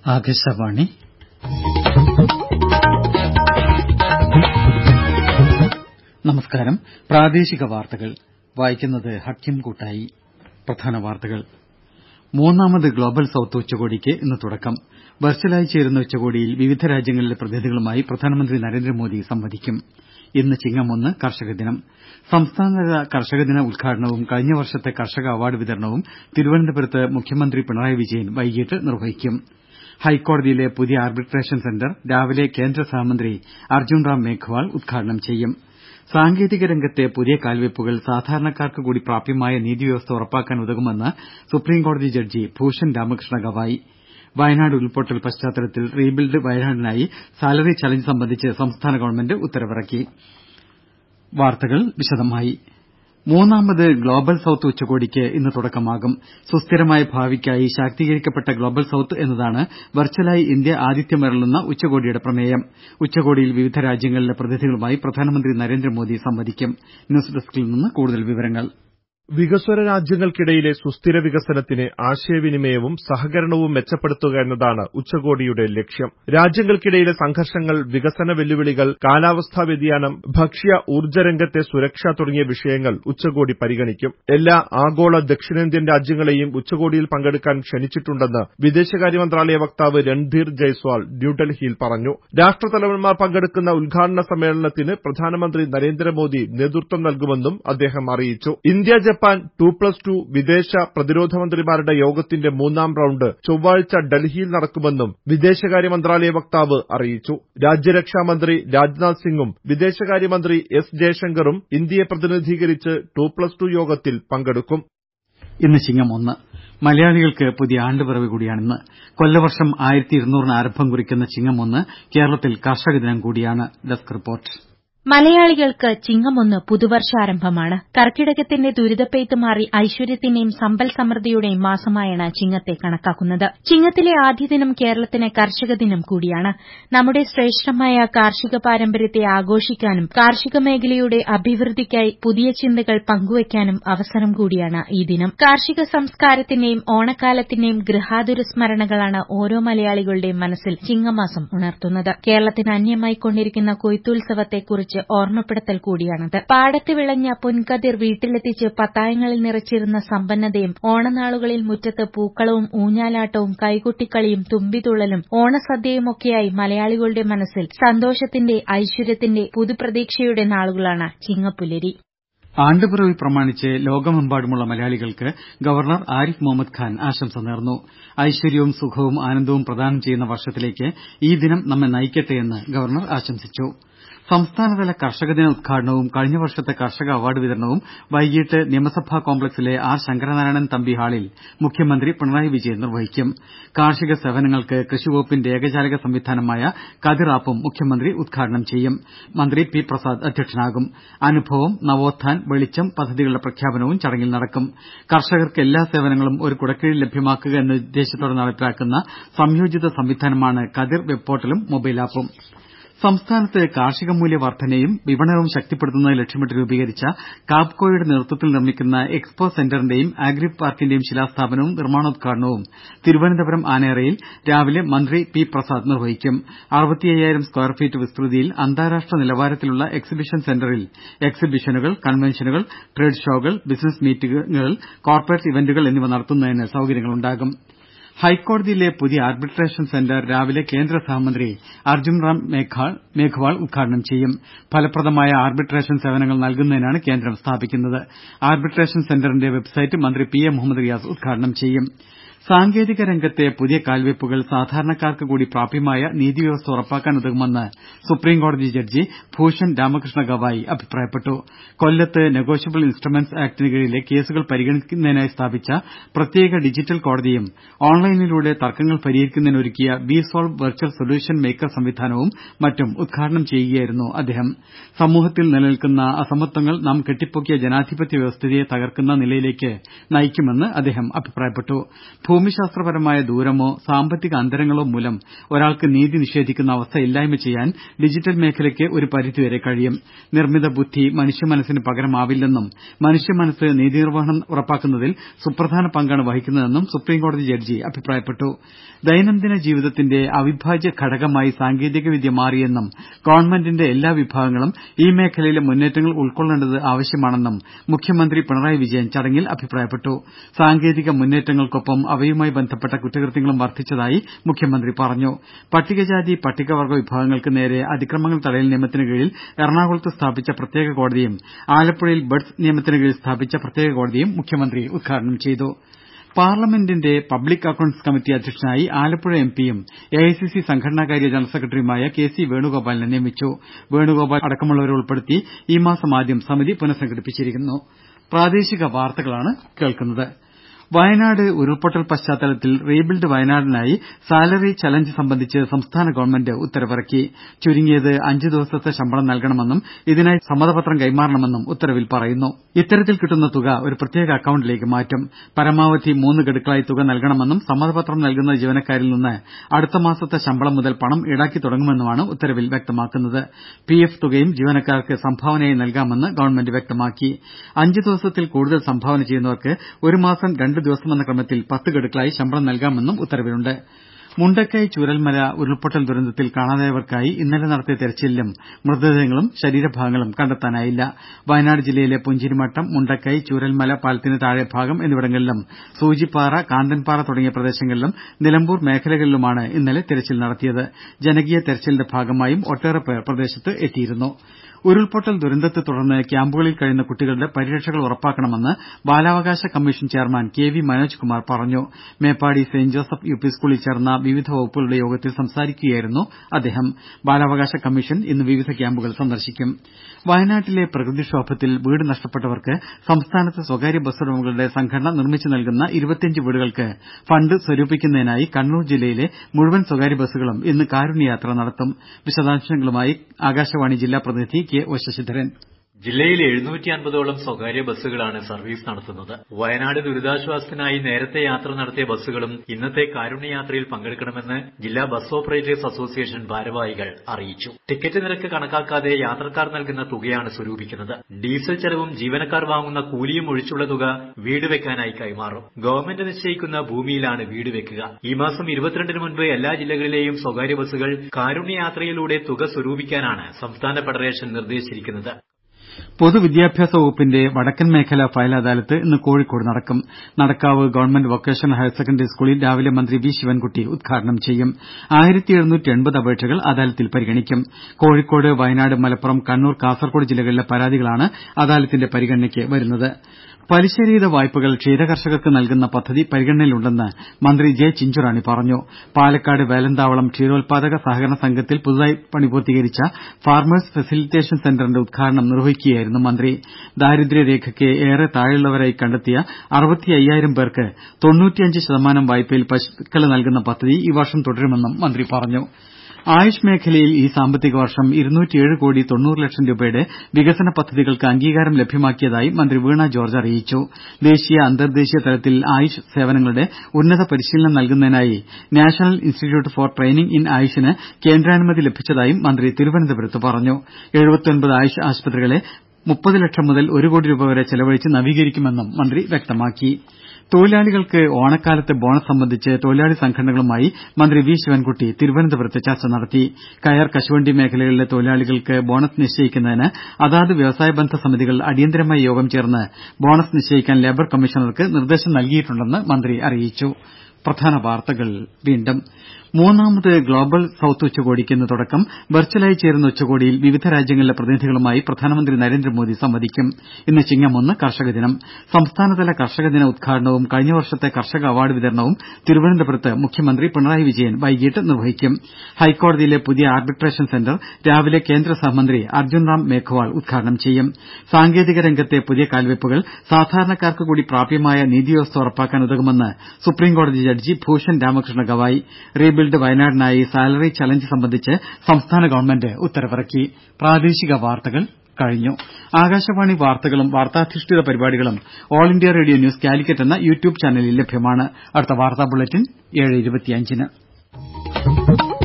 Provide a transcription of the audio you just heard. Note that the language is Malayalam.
ആകാശവാണി നമസ്കാരം പ്രാദേശിക വാർത്തകൾ വായിക്കുന്നത് ഹക്കീം കൂട്ടായി പ്രധാന വാർത്തകൾ മൂന്നാമത് ഗ്ലോബൽ സൌത്ത് ഉച്ചകോടിക്ക് ഇന്ന് തുടക്കം വെർച്വലായി ചേരുന്ന ഉച്ചകോടിയിൽ വിവിധ രാജ്യങ്ങളിലെ പ്രതിനിധികളുമായി പ്രധാനമന്ത്രി നരേന്ദ്രമോദി സംവദിക്കും ഇന്ന് ചിങ്ങം ഒന്ന് കർഷക ദിനം സംസ്ഥാനതല കർഷക ദിന ഉദ്ഘാടനവും കഴിഞ്ഞ വർഷത്തെ കർഷക അവാർഡ് വിതരണവും തിരുവനന്തപുരത്ത് മുഖ്യമന്ത്രി പിണറായി വിജയൻ വൈകിട്ട് നിർവഹിക്കും ഹൈക്കോടതിയിലെ പുതിയ ആർബിട്രേഷൻ സെന്റർ രാവിലെ കേന്ദ്ര സഹമന്ത്രി അർജുൻ റാം മേഘ്വാൾ ഉദ്ഘാടനം ചെയ്യും സാങ്കേതിക രംഗത്തെ പുതിയ കാൽവെയ്പുകൾ സാധാരണക്കാർക്ക് കൂടി പ്രാപ്യമായ നീതിവ്യവസ്ഥ ഉറപ്പാക്കാൻ ഉതകുമെന്ന് സുപ്രീംകോടതി ജഡ്ജി ഭൂഷൺ രാമകൃഷ്ണ ഗവായി വയനാട് ഉരുൾപൊട്ടൽ പശ്ചാത്തലത്തിൽ റീബിൽഡ് വയനാടിനായി സാലറി ചലഞ്ച് സംബന്ധിച്ച് സംസ്ഥാന ഗവൺമെന്റ് ഉത്തരവിറക്കി വാർത്തകൾ വിശദമായി മൂന്നാമത് ഗ്ലോബൽ സൌത്ത് ഉച്ചകോടിക്ക് ഇന്ന് തുടക്കമാകും സുസ്ഥിരമായ ഭാവിക്കായി ശാക്തീകരിക്കപ്പെട്ട ഗ്ലോബൽ സൌത്ത് എന്നതാണ് വെർച്വലായി ഇന്ത്യ ആതിഥ്യമരുളുന്ന ഉച്ചകോടിയുടെ പ്രമേയം ഉച്ചകോടിയിൽ വിവിധ രാജ്യങ്ങളിലെ പ്രതിനിധികളുമായി പ്രധാനമന്ത്രി നരേന്ദ്രമോദി സംവദിക്കും ന്യൂസ് ഡെസ്കിൽ നിന്ന് കൂടുതൽ വിവരങ്ങൾ വികസ്വര രാജ്യങ്ങൾക്കിടയിലെ സുസ്ഥിര വികസനത്തിന് ആശയവിനിമയവും സഹകരണവും മെച്ചപ്പെടുത്തുക എന്നതാണ് ഉച്ചകോടിയുടെ ലക്ഷ്യം രാജ്യങ്ങൾക്കിടയിലെ സംഘർഷങ്ങൾ വികസന വെല്ലുവിളികൾ കാലാവസ്ഥാ വ്യതിയാനം ഭക്ഷ്യ ഊർജ്ജ രംഗത്തെ സുരക്ഷ തുടങ്ങിയ വിഷയങ്ങൾ ഉച്ചകോടി പരിഗണിക്കും എല്ലാ ആഗോള ദക്ഷിണേന്ത്യൻ രാജ്യങ്ങളെയും ഉച്ചകോടിയിൽ പങ്കെടുക്കാൻ ക്ഷണിച്ചിട്ടുണ്ടെന്ന് വിദേശകാര്യ മന്ത്രാലയ വക്താവ് രൺധീർ ജയ്സ്വാൾ ന്യൂഡൽഹിയിൽ പറഞ്ഞു രാഷ്ട്രതലവന്മാർ പങ്കെടുക്കുന്ന ഉദ്ഘാടന സമ്മേളനത്തിന് പ്രധാനമന്ത്രി നരേന്ദ്രമോദി നേതൃത്വം നൽകുമെന്നും അദ്ദേഹം അറിയിച്ചു India Japan two plus two വിദേശ പ്രതിരോധ മന്ത്രിമാരുടെ യോഗത്തിന്റെ മൂന്നാം റൌണ്ട് ചൊവ്വാഴ്ച ഡൽഹിയിൽ നടക്കുമെന്നും വിദേശകാര്യ മന്ത്രാലയ വക്താവ് അറിയിച്ചു രാജ്യരക്ഷാമന്ത്രി രാജ്നാഥ് സിംഗും വിദേശകാര്യമന്ത്രി എസ് ജയശങ്കറും ഇന്ത്യയെ പ്രതിനിധീകരിച്ച് ടു പ്ലസ് ടു യോഗത്തിൽ പങ്കെടുക്കും ഇന്ന് ചിങ്ങം ഒന്ന് മലയാളികൾക്ക് പുതിയ ആണ്ടുപിറവി കൂടിയാണിന്ന് കൊല്ലവർഷം ആയിരത്തി ഇരുന്നൂറിന് ആരംഭം കുറിക്കുന്ന ചിങ്ങം ഒന്ന് കേരളത്തിൽ കർഷക ദിനം കൂടിയാണ് ഡെസ്ക് റിപ്പോർട്ട് മലയാളികൾക്ക് ചിങ്ങമൊന്ന് പുതുവർഷാരംഭമാണ് കർക്കിടകത്തിന്റെ ദുരിതപ്പെയ്ത്ത് മാറി ഐശ്വര്യത്തിന്റെയും സമ്പൽ സമൃദ്ധിയുടെയും മാസമായാണ് ചിങ്ങത്തെ കണക്കാക്കുന്നത് ചിങ്ങത്തിലെ ആദ്യ ദിനം കേരളത്തിന് കർഷക ദിനം കൂടിയാണ് നമ്മുടെ ശ്രേഷ്ഠമായ കാർഷിക പാരമ്പര്യത്തെ ആഘോഷിക്കാനും കാർഷിക മേഖലയുടെ അഭിവൃദ്ധിക്കായി പുതിയ ചിന്തകൾ പങ്കുവയ്ക്കാനും അവസരം കൂടിയാണ് ഈ ദിനം കാർഷിക സംസ്കാരത്തിന്റെയും ഓണക്കാലത്തിന്റെയും ഗൃഹാതുര സ്മരണകളാണ് ഓരോ മലയാളികളുടെയും മനസ്സിൽ ചിങ്ങമാസം ഉണർത്തുന്നത് കേരളത്തിന് അന്യമായി കൊണ്ടിരിക്കുന്ന കൊയ്ത്തുത്സവത്തെക്കുറിച്ച് ഓർമ്മപ്പെടുത്തൽ കൂടിയാണത് പാടത്ത് വിളഞ്ഞ പൊൻകതിർ വീട്ടിലെത്തിച്ച് പത്തായങ്ങളിൽ നിറച്ചിരുന്ന സമ്പന്നതയും ഓണനാളുകളിൽ മുറ്റത്ത് പൂക്കളവും ഊഞ്ഞാലാട്ടവും കൈകൊട്ടിക്കളിയും തുമ്പിതുള്ളലും ഓണസദ്യയുമൊക്കെയായി മലയാളികളുടെ മനസ്സിൽ സന്തോഷത്തിന്റെ ഐശ്വര്യത്തിന്റെ പുതുപ്രതീക്ഷയുടെ നാളുകളാണ് ചിങ്ങപ്പുലരി ആണ്ടുപിറവി പ്രമാണിച്ച് ലോകമെമ്പാടുമുള്ള മലയാളികൾക്ക് ഗവർണർ ആരിഫ് മുഹമ്മദ് ഖാൻ ആശംസ നേർന്നു ഐശ്വര്യവും സുഖവും ആനന്ദവും പ്രദാനം ചെയ്യുന്ന വർഷത്തിലേക്ക് ഈ ദിനം നമ്മെ നയിക്കട്ടെയെന്ന് ഗവർണർ ആശംസിച്ചു സംസ്ഥാനതല കർഷക ദിന ഉദ്ഘാടനവും കഴിഞ്ഞ വർഷത്തെ കർഷക അവാർഡ് വിതരണവും വൈകിട്ട് നിയമസഭാ കോംപ്ലക്സിലെ ആർ ശങ്കരനാരായണൻ തമ്പി ഹാളിൽ മുഖ്യമന്ത്രി പിണറായി വിജയൻ നിർവഹിക്കും കാർഷിക സേവനങ്ങൾക്ക് കൃഷിവകുപ്പിന്റെ ഏകജാലക സംവിധാനമായ കതിർ ആപ്പും മുഖ്യമന്ത്രി ഉദ്ഘാടനം ചെയ്യും മന്ത്രി പി പ്രസാദ് അധ്യക്ഷനാകും അനുഭവം നവോത്ഥാൻ വെളിച്ചം പദ്ധതികളുടെ പ്രഖ്യാപനവും ചടങ്ങിൽ നടക്കും കർഷകർക്ക് എല്ലാ സേവനങ്ങളും ഒരു കുടക്കീഴിൽ ലഭ്യമാക്കുക എന്ന ഉദ്ദേശത്തോടെ നടപ്പിലാക്കുന്ന സംയോജിത സംവിധാനമാണ് കതിർ വെബ് പോർട്ടലും മൊബൈൽ ആപ്പും സംസ്ഥാനത്ത് കാർഷിക മൂല്യ വർധനയും വിപണനവും ശക്തിപ്പെടുത്തുന്നത് ലക്ഷ്യമിട്ട് രൂപീകരിച്ച കാപ്കോയുടെ നേതൃത്വത്തിൽ നിർമ്മിക്കുന്ന എക്സ്പോ സെന്ററിന്റെയും ആഗ്രി പാർക്കിന്റെയും ശിലാസ്ഥാപനവും നിർമ്മാണോദ്ഘാടനവും തിരുവനന്തപുരം ആനയറയിൽ രാവിലെ മന്ത്രി പി പ്രസാദ് നിർവഹിക്കും അറുപത്തിയ്യായിരം സ്ക്വയർ ഫീറ്റ് വിസ്തൃതിയിൽ അന്താരാഷ്ട്ര നിലവാരത്തിലുള്ള എക്സിബിഷൻ സെന്ററിൽ എക്സിബിഷനുകൾ കൺവെൻഷനുകൾ ട്രേഡ് ഷോകൾ ബിസിനസ് മീറ്റുകൾ കോർപ്പറേറ്റ് ഇവന്റുകൾ എന്നിവ നടത്തുന്നതിന് സൌകര്യങ്ങളുണ്ടാകും ഹൈക്കോടതിയിലെ പുതിയ ആർബിട്രേഷൻ സെന്റർ രാവിലെ കേന്ദ്ര സഹമന്ത്രി അർജുൻ റാം മേഘ്വാൾ ഉദ്ഘാടനം ചെയ്യും ഫലപ്രദമായ ആർബിട്രേഷൻ സേവനങ്ങൾ നൽകുന്നതിനാണ് കേന്ദ്രം സ്ഥാപിക്കുന്നത് ആർബിട്രേഷൻ സെന്ററിന്റെ വെബ്സൈറ്റ് മന്ത്രി പി എ മുഹമ്മദ് റിയാസ് ഉദ്ഘാടനം ചെയ്യും സാങ്കേതിക രംഗത്തെ പുതിയ കാൽവെയ്പുകൾ സാധാരണക്കാർക്ക് കൂടി പ്രാപ്യമായ നീതിവ്യവസ്ഥ ഉറപ്പാക്കാൻ ഉതകുമെന്ന് സുപ്രീംകോടതി ജഡ്ജി ഭൂഷൺ രാമകൃഷ്ണ ഗവായി അഭിപ്രായപ്പെട്ടു കൊല്ലത്ത് നെഗോഷ്യബിൾ ഇൻസ്ട്രുമെന്റ്സ് ആക്ടിന് കീഴിലെ കേസുകൾ പരിഗണിക്കുന്നതിനായി സ്ഥാപിച്ച പ്രത്യേക ഡിജിറ്റൽ കോടതിയും ഓൺലൈനിലൂടെ തർക്കങ്ങൾ പരിഹരിക്കുന്നതിന് ഒരുക്കിയ B solve virtual solution maker സംവിധാനവും മറ്റും ഉദ്ഘാടനം ചെയ്യുകയായിരുന്നു അദ്ദേഹം സമൂഹത്തിൽ നിലനിൽക്കുന്ന അസമത്വങ്ങൾ നാം കെട്ടിപ്പൊക്കിയ ജനാധിപത്യ വ്യവസ്ഥിതിയെ തകർക്കുന്ന നിലയിലേക്ക് നയിക്കുമെന്ന് അദ്ദേഹം അഭിപ്രായപ്പെട്ടു ഭൂമിശാസ്ത്രപരമായ ദൂരമോ സാമ്പത്തിക അന്തരങ്ങളോ മൂലം ഒരാൾക്ക് നീതി നിഷേധിക്കുന്ന അവസ്ഥ ഇല്ലായ്മ ചെയ്യാൻ ഡിജിറ്റൽ മേഖലയ്ക്ക് ഒരു പരിധിവരെ കഴിയും നിർമ്മിത ബുദ്ധി മനുഷ്യമനസ്സിന് പകരമാവില്ലെന്നും മനുഷ്യമനസ്സ് നീതി നിർവഹണം ഉറപ്പാക്കുന്നതിൽ സുപ്രധാന പങ്കാണ് വഹിക്കുന്നതെന്നും സുപ്രീംകോടതി ജഡ്ജി അഭിപ്രായപ്പെട്ടു ദൈനംദിന ജീവിതത്തിന്റെ അവിഭാജ്യ ഘടകമായി സാങ്കേതികവിദ്യ മാറിയെന്നും ഗവൺമെന്റിന്റെ എല്ലാ വിഭാഗങ്ങളും ഈ മേഖലയിലെ മുന്നേറ്റങ്ങൾ ഉൾക്കൊള്ളേണ്ടത് ആവശ്യമാണെന്നും മുഖ്യമന്ത്രി പിണറായി വിജയൻ ചടങ്ങിൽ അഭിപ്രായപ്പെട്ടു സാങ്കേതിക മുന്നേറ്റങ്ങൾക്കൊപ്പം അവയുമായി ബന്ധപ്പെട്ട കുറ്റകൃത്യങ്ങളും വർദ്ധിച്ചതായി മുഖ്യമന്ത്രി പറഞ്ഞു പട്ടികജാതി പട്ടികവർഗ വിഭാഗങ്ങൾക്ക് നേരെ അതിക്രമങ്ങൾ തടയൽ നിയമത്തിന് കീഴിൽ എറണാകുളത്ത് സ്ഥാപിച്ച പ്രത്യേക കോടതിയും ആലപ്പുഴയിൽ ബഡ്സ് നിയമത്തിന് കീഴിൽ സ്ഥാപിച്ച പ്രത്യേക കോടതിയും മുഖ്യമന്ത്രി ഉദ്ഘാടനം ചെയ്തു പാർലമെന്റിന്റെ പബ്ലിക് അക്കൌണ്ട്സ് കമ്മിറ്റി അധ്യക്ഷനായി ആലപ്പുഴ എംപിയും എഐസിസി സംഘടനാകാര്യ ജനറൽ സെക്രട്ടറിയുമായ കെ സി വേണുഗോപാലിനെ നിയമിച്ചു വേണുഗോപാൽ അടക്കമുള്ളവരെ ഉൾപ്പെടുത്തി ഈ മാസം ആദ്യം സമിതി പുനഃസംഘടിപ്പിച്ചിരുന്നു വയനാട് ഉരുൾപൊട്ടൽ പശ്ചാത്തലത്തിൽ റീബിൽഡ് വയനാടിനായി സാലറി ചലഞ്ച് സംബന്ധിച്ച് സംസ്ഥാന ഗവൺമെന്റ് ഉത്തരവിറക്കി ചുരുങ്ങിയത് അഞ്ച് ദിവസത്തെ ശമ്പളം നൽകണമെന്നും ഇതിനായി സമ്മതപത്രം കൈമാറണമെന്നും ഉത്തരവിൽ പറയുന്നു ഇത്തരത്തിൽ കിട്ടുന്ന തുക ഒരു പ്രത്യേക അക്കൌണ്ടിലേക്ക് മാറ്റും പരമാവധി മൂന്ന് ഗഡുക്കളായി തുക നൽകണമെന്നും സമ്മതപത്രം നൽകുന്ന ജീവനക്കാരിൽ നിന്ന് അടുത്ത മാസത്തെ ശമ്പളം മുതൽ പണം ഈടാക്കി തുടങ്ങുമെന്നുമാണ് ഉത്തരവിൽ വ്യക്തമാക്കുന്നത് പിഎഫ് തുകയും ജീവനക്കാർക്ക് സംഭാവനയായി നൽകാമെന്ന് ഗവൺമെന്റ് വ്യക്തമാക്കി അഞ്ച് ദിവസത്തിൽ കൂടുതൽ സംഭാവന ചെയ്യുന്നവർക്ക് ഒരു മാസം രണ്ട് ദിവസമെന്ന ക്രമത്തിൽ പത്ത് ഗഡുക്കളായി ശമ്പളം നൽകാമെന്നും ഉത്തരവിലുണ്ട് മുണ്ടക്കൈ ചൂരൽമല ഉരുൾപൊട്ടൽ ദുരന്തത്തിൽ കാണാതായവർക്കായി ഇന്നലെ നടത്തിയ തെരച്ചിലിലും മൃതദേഹങ്ങളും ശരീരഭാഗങ്ങളും കണ്ടെത്താനായില്ല വയനാട് ജില്ലയിലെ പുഞ്ചിരിമട്ടം മുണ്ടക്കൈ ചൂരൽമല പാലത്തിന് താഴെ ഭാഗം എന്നിവിടങ്ങളിലും സൂചിപ്പാറ കാന്തൻപാറ തുടങ്ങിയ പ്രദേശങ്ങളിലും നിലമ്പൂർ മേഖലകളിലുമാണ് ഇന്നലെ തെരച്ചിൽ നടത്തിയത് ജനകീയ തെരച്ചിലിന്റെ ഭാഗമായും ഒട്ടേറെ പേർ പ്രദേശത്ത് എത്തിയിരുന്നു ഉരുൾപൊട്ടൽ ദുരന്തത്തെ തുടർന്ന് ക്യാമ്പുകളിൽ കഴിയുന്ന കുട്ടികളുടെ പരിരക്ഷകൾ ഉറപ്പാക്കണമെന്ന് ബാലാവകാശ commission chairman K V Manoj Kumar പറഞ്ഞു Meppadi saint Joseph U P സ്കൂളിൽ ചേർന്ന വിവിധ വകുപ്പുകളുടെ യോഗത്തിൽ സംസാരിക്കുകയായിരുന്നു അദ്ദേഹം ബാലാവകാശ കമ്മീഷൻ ഇന്ന് വിവിധ ക്യാമ്പുകൾ സന്ദർശിക്കും വയനാട്ടിലെ പ്രകൃതിക്ഷോഭത്തിൽ വീട് നഷ്ടപ്പെട്ടവർക്ക് സംസ്ഥാനത്തെ സ്വകാര്യ ബസ് ഉടമകളുടെ സംഘടന നിർമ്മിച്ചു നൽകുന്ന ഇരുപത്തിയഞ്ച് വീടുകൾക്ക് ഫണ്ട് സ്വരൂപിക്കുന്നതിനായി കണ്ണൂർ ജില്ലയിലെ മുഴുവൻ സ്വകാര്യ ബസ്സുകളും ഇന്ന് കാരുണ്യയാത്ര നടത്തും വിശദാംശങ്ങളുമായി ആകാശവാണി ജില്ലാ പ്രതിനിധി കെ ഒ ശശിധരൻ ജില്ലയിൽ എഴുന്നൂറ്റി അൻപതോളം സ്വകാര്യ ബസ്സുകളാണ് സർവീസ് നടത്തുന്നത് വയനാട് ദുരിതാശ്വാസത്തിനായി നേരത്തെ യാത്ര നടത്തിയ ബസ്സുകളും ഇന്നത്തെ കാരുണ്യയാത്രയിൽ പങ്കെടുക്കണമെന്ന് ജില്ലാ ബസ് ഓപ്പറേറ്റേഴ്സ് അസോസിയേഷൻ ഭാരവാഹികൾ അറിയിച്ചു ടിക്കറ്റ് നിരക്ക് കണക്കാക്കാതെ യാത്രക്കാർ നൽകുന്ന തുകയാണ് സ്വരൂപിക്കുന്നത് ഡീസൽ ചെലവും ജീവനക്കാർ വാങ്ങുന്ന കൂലിയും ഒഴിച്ചുള്ള തുക വീട് വെക്കാനായി കൈമാറും ഗവൺമെന്റ് നിശ്ചയിക്കുന്ന ഭൂമിയിലാണ് വീട് വെക്കുക ഈ മാസം ഇരുപത്തിരണ്ടിന് മുൻപ് എല്ലാ ജില്ലകളിലെയും സ്വകാര്യ ബസ്സുകൾ കാരുണ്യയാത്രയിലൂടെ തുക സ്വരൂപിക്കാനാണ് സംസ്ഥാന ഫെഡറേഷൻ നിർദ്ദേശിച്ചിരിക്കുന്നത് പൊതുവിദ്യാഭ്യാസ വകുപ്പിന്റെ വടക്കൻ മേഖല ഫയൽ അദാലത്ത് ഇന്ന് കോഴിക്കോട് നടക്കും Nadakkavu government vocational higher secondary സ്കൂളിൽ രാവിലെ മന്ത്രി വി ശിവൻകുട്ടി ഉദ്ഘാടനം ചെയ്യും അപേക്ഷകൾ അദാലത്തിൽ പരിഗണിക്കും കോഴിക്കോട് വയനാട് മലപ്പുറം കണ്ണൂർ കാസർകോട് ജില്ലകളിലെ പരാതികളാണ് അദാലത്തിന്റെ പരിഗണനയ്ക്ക് വരുന്നത് പലിശരഹിത വായ്പകൾ ക്ഷീരകർഷകർക്ക് നൽകുന്ന പദ്ധതി പരിഗണനയിലുണ്ടെന്ന് മന്ത്രി ജെ ചിഞ്ചുറാണി പറഞ്ഞു പാലക്കാട് വേലന്താവളം ക്ഷീരോത്പാദക സഹകരണ സംഘത്തിൽ പുതുതായി പണിപൂർത്തീകരിച്ച ഫാർമേഴ്സ് ഫെസിലിറ്റേഷൻ സെന്ററിന്റെ ഉദ്ഘാടനം നിർവഹിക്കുകയായിരുന്നു മന്ത്രി ദാരിദ്ര്യരേഖയ്ക്ക് ഏറെ താഴെയുള്ളവരായി കണ്ടെത്തിയ അറുപത്തിയ്യായിരം പേർക്ക് തൊണ്ണൂറ്റിയഞ്ച് ശതമാനം വായ്പയിൽ പശുക്കളെ നൽകുന്ന പദ്ധതി ഈ വർഷം തുടരുമെന്നും മന്ത്രി പറഞ്ഞു ആയുഷ് മേഖലയിൽ ഈ സാമ്പത്തിക വർഷം ഇരുന്നൂറ്റിയേഴ് കോടി തൊണ്ണൂറ് ലക്ഷം രൂപയുടെ വികസന പദ്ധതികൾക്ക് അംഗീകാരം ലഭ്യമാക്കിയതായി മന്ത്രി വീണ ജോർജ് അറിയിച്ചു ദേശീയ അന്തർദേശീയ തലത്തിൽ ആയുഷ് സേവനങ്ങളുടെ ഉന്നത പരിശീലനം നൽകുന്നതിനായി national institute for training in ആയുഷിന് കേന്ദ്രാനുമതി ലഭിച്ചതായും മന്ത്രി തിരുവനന്തപുരത്ത് പറഞ്ഞു ആയുഷ് ആശുപത്രികളെ മുപ്പത് ലക്ഷം മുതൽ ഒരു കോടി രൂപ വരെ ചെലവഴിച്ച് നവീകരിക്കുമെന്നും മന്ത്രി വ്യക്തമാക്കി തൊഴിലാളികൾക്ക് ഓണക്കാലത്തെ ബോണസ് സംബന്ധിച്ച് തൊഴിലാളി സംഘടനകളുമായി മന്ത്രി വി ശിവൻകുട്ടി തിരുവനന്തപുരത്ത് ചർച്ച നടത്തി കയർ കശുവണ്ടി മേഖലകളിലെ തൊഴിലാളികൾക്ക് ബോണസ് നിശ്ചയിക്കുന്നതിന് അതാത് വ്യവസായ ബന്ധ സമിതികൾ അടിയന്തരമായി യോഗം ചേർന്ന് ബോണസ് നിശ്ചയിക്കാൻ ലേബർ കമ്മീഷണർക്ക് നിർദ്ദേശം നൽകിയിട്ടുണ്ടെന്ന് മന്ത്രി അറിയിച്ചു മൂന്നാമത് ഗ്ലോബൽ സൌത്ത് ഉച്ചകോടിക്ക് ഇന്ന് തുടക്കം വെർച്വലായി ചേരുന്ന ഉച്ചകോടിയിൽ വിവിധ രാജ്യങ്ങളിലെ പ്രതിനിധികളുമായി പ്രധാനമന്ത്രി നരേന്ദ്രമോദി സംവദിക്കും ഇന്ന് ചിങ്ങം ഒന്ന് കർഷക ദിനം സംസ്ഥാനതല കർഷക ദിന ഉദ്ഘാടനവും കഴിഞ്ഞ വർഷത്തെ കർഷക അവാർഡ് വിതരണവും തിരുവനന്തപുരത്ത് മുഖ്യമന്ത്രി പിണറായി വിജയൻ വൈകിട്ട് നിർവഹിക്കും ഹൈക്കോടതിയിലെ പുതിയ ആർബിട്രേഷൻ സെന്റർ രാവിലെ കേന്ദ്ര സഹമന്ത്രി അർജുൻ റാം മേഘ്വാൾ ഉദ്ഘാടനം ചെയ്യും സാങ്കേതിക രംഗത്തെ പുതിയ കാൽവെപ്പുകൾ സാധാരണക്കാർക്ക് കൂടി പ്രാപ്യമായ നീതിവ്യവസ്ഥ ഉറപ്പാക്കാൻ ഉതകുമെന്ന് സുപ്രീംകോടതി ജഡ്ജി ഭൂഷൺ രാമകൃഷ്ണ ഗവായി റീബിൽഡ് വയനാടിനായി സാലറി ചലഞ്ച് സംബന്ധിച്ച് സംസ്ഥാന ഗവൺമെന്റ് ഉത്തരവിറക്കി കഴിഞ്ഞു ആകാശവാണി വാർത്തകളും വാർത്താധിഷ്ഠിത പരിപാടികളും all India radio news Calicut എന്ന യൂട്യൂബ് ചാനലിൽ ലഭ്യമാണ് അടുത്ത വാർത്താ ബുള്ളറ്റിൻ ഏഴ് ഇരുപത്തിയഞ്ചിന്